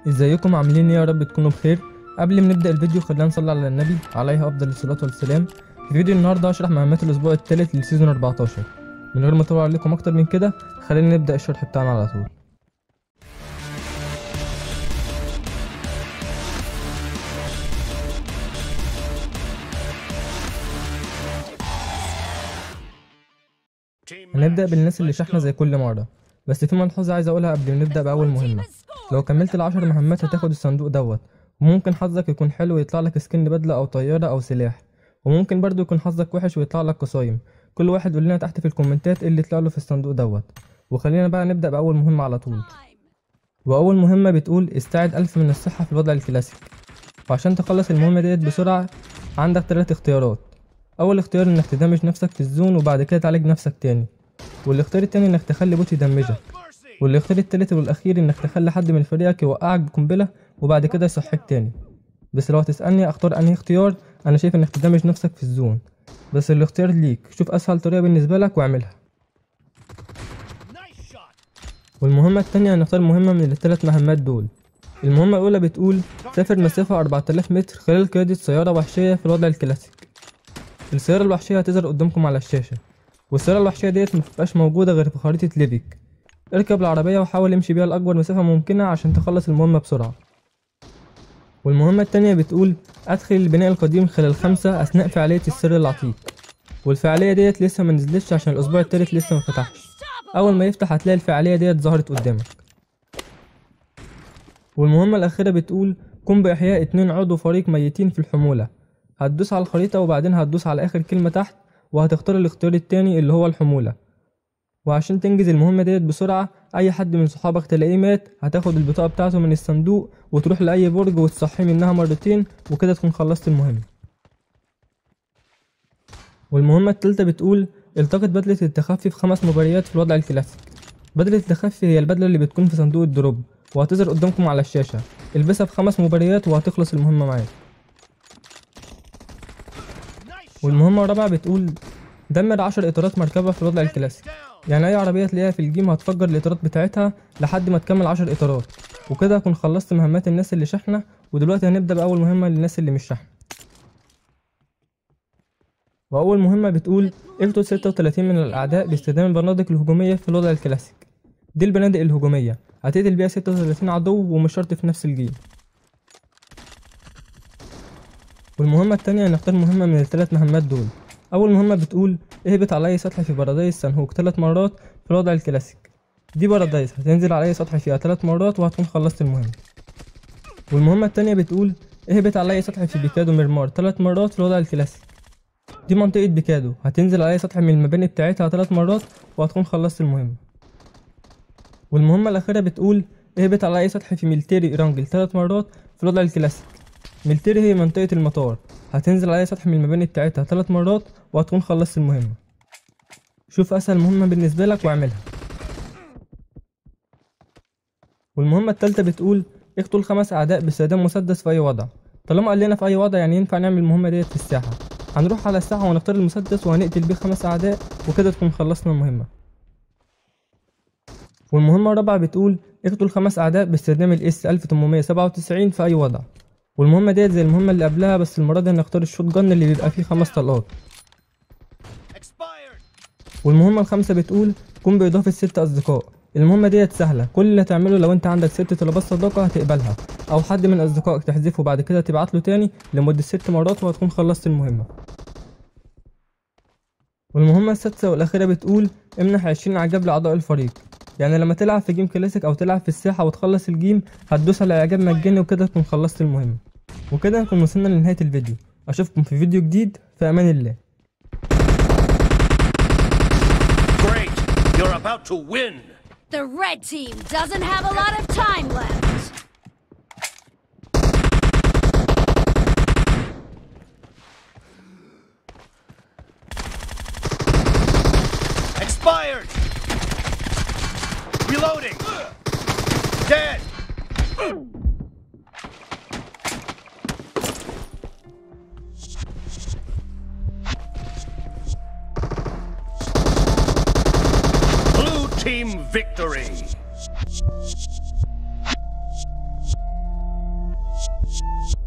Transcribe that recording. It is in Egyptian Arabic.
ازيكم عاملين ايه يا رب تكونوا بخير قبل ما نبدا الفيديو خلينا نصلي على النبي عليه افضل الصلاه والسلام في فيديو النهارده هشرح مهمات الاسبوع الثالث للسيزون 14 من غير ما اطول عليكم اكتر من كده خلينا نبدا الشرح بتاعنا على طول هنبدا بالناس اللي شحنه زي كل مره بس في ملحوظه عايز اقولها قبل ما نبدا باول مهمه لو كملت العشر مهمات هتاخد الصندوق دوت وممكن حظك يكون حلو ويطلع لك سكن بدله او طياره او سلاح وممكن برضو يكون حظك وحش ويطلع لك قصايم كل واحد يقول لنا تحت في الكومنتات ايه اللي طلع له في الصندوق دوت وخلينا بقى نبدا باول مهمه على طول واول مهمه بتقول استعد ألف من الصحه في الوضع الكلاسيك وعشان تخلص المهمه ديت بسرعه عندك ثلاث اختيارات اول اختيار انك تدمج نفسك في الزون وبعد كده تعالج نفسك تاني والاختيار التاني انك تخلي بوت يدمجك والاختيار التالت والاخير انك تخلي حد من فريقك يوقعك بقنبله وبعد كده يصحيك تاني بس لو هتسالني اختار انهي اختيار انا شايف انك تدمج نفسك في الزون بس الاختيار ليك شوف اسهل طريقه بالنسبه لك واعملها والمهمه التانية هنختار مهمه من الثلاث مهمات دول المهمه الاولى بتقول سافر مسافه 4000 متر خلال قياده سياره وحشيه في الوضع الكلاسيك السياره الوحشيه هتظهر قدامكم على الشاشه والسياره الوحشيه ديت مبتبقاش موجوده غير في خريطه ليفيك اركب العربيه وحاول امشي بيها لاكبر مسافه ممكنه عشان تخلص المهمه بسرعه والمهمه التانية بتقول ادخل البناء القديم خلال خمسة اثناء فعاليه السر العتيق والفعاليه ديت لسه ما نزلتش عشان الاسبوع التالت لسه ما فتحش اول ما يفتح هتلاقي الفعاليه ديت ظهرت قدامك والمهمه الاخيره بتقول قم باحياء اتنين عضو فريق ميتين في الحموله هتدوس على الخريطه وبعدين هتدوس على اخر كلمه تحت وهتختار الاختيار التاني اللي هو الحموله وعشان تنجز المهمة ديت بسرعة أي حد من صحابك تلاقيه مات هتاخد البطاقة بتاعته من الصندوق وتروح لأي برج وتصحيه منها مرتين وكده تكون خلصت المهمة والمهمة التالتة بتقول التقط بدلة التخفي في خمس مباريات في الوضع الكلاسيك بدلة التخفي هي البدلة اللي بتكون في صندوق الدروب وهتظهر قدامكم على الشاشة البسها في خمس مباريات وهتخلص المهمة معاك والمهمة الرابعة بتقول دمر عشر إطارات مركبة في الوضع الكلاسيك يعني أي عربية تلاقيها في الجيم هتفجر الإطارات بتاعتها لحد ما تكمل عشر إطارات وكده هكون خلصت مهمات الناس اللي شحنة ودلوقتي هنبدأ بأول مهمة للناس اللي مش شحنة وأول مهمة بتقول اقتل 36 من الأعداء باستخدام البنادق الهجومية في الوضع الكلاسيك دي البنادق الهجومية هتقتل بيها 36 عدو ومش شرط في نفس الجيم والمهمة التانية هنختار مهمة من الثلاث مهمات دول أول مهمة بتقول اهبط على أي سطح في بارادايس سانهوك ثلاث مرات في الوضع الكلاسيك دي بارادايس هتنزل على أي سطح فيها ثلاث مرات وهتكون خلصت المهمة والمهمة التانية بتقول اهبط على أي سطح في بيكادو ميرمار ثلاث مرات في الوضع الكلاسيك دي منطقة بيكادو هتنزل على أي سطح من المباني بتاعتها ثلاث مرات وهتكون خلصت المهمة والمهمة الأخيرة بتقول اهبط على أي سطح في ميلتيري إيرانجل ثلاث مرات في الوضع الكلاسيك ميلتيري هي منطقة المطار هتنزل على سطح من المباني بتاعتها ثلاث مرات وهتكون خلصت المهمة شوف أسهل مهمة بالنسبة لك واعملها والمهمة التالتة بتقول اقتل خمس أعداء باستخدام مسدس في أي وضع طالما قال لنا في أي وضع يعني ينفع نعمل المهمة ديت في الساحة هنروح على الساحة ونختار المسدس وهنقتل بيه خمس أعداء وكده تكون خلصنا المهمة والمهمة الرابعة بتقول اقتل خمس أعداء باستخدام الاس 1897 في أي وضع والمهمة ديت زي المهمة اللي قبلها بس المرة دي هنختار الشوت جن اللي بيبقى فيه خمس طلقات والمهمة الخامسة بتقول قم بإضافة ست أصدقاء المهمة ديت سهلة كل اللي هتعمله لو انت عندك ست طلبات صداقة هتقبلها أو حد من أصدقائك تحذفه بعد كده تبعت له تاني لمدة ست مرات وهتكون خلصت المهمة والمهمة السادسة والأخيرة بتقول امنح عشرين إعجاب لأعضاء الفريق يعني لما تلعب في جيم كلاسيك أو تلعب في الساحة وتخلص الجيم هتدوس على إعجاب مجاني وكده تكون خلصت المهمة وكده نكون وصلنا لنهاية الفيديو أشوفكم في فيديو جديد في أمان الله Great! You're about to win! The red team doesn't have a lot of time left. Expired! Reloading! Dead! Blue team victory! left.